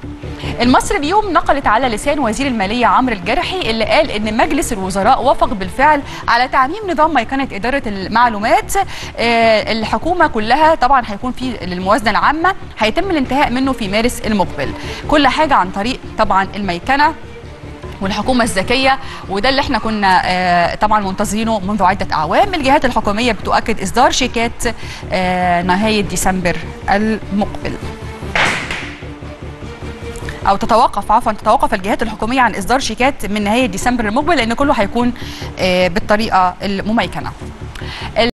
المصري اليوم نقلت على لسان وزير الماليه عمرو الجرحي اللي قال ان مجلس الوزراء وافق بالفعل على تعميم نظام ميكنه اداره المعلومات آه، الحكومه كلها طبعا هيكون في للموازنه العامه هيتم الانتهاء منه في مارس المقبل كل حاجه عن طريق طبعا الميكنه والحكومة الذكية وده اللي احنا كنا آه، طبعا منتظرينه منذ عدة أعوام الجهات الحكومية بتؤكد إصدار شيكات آه، نهاية ديسمبر المقبل او تتوقف عفوا تتوقف الجهات الحكوميه عن اصدار شيكات من نهايه ديسمبر المقبل لان كله هيكون آه، بالطريقه المميكنه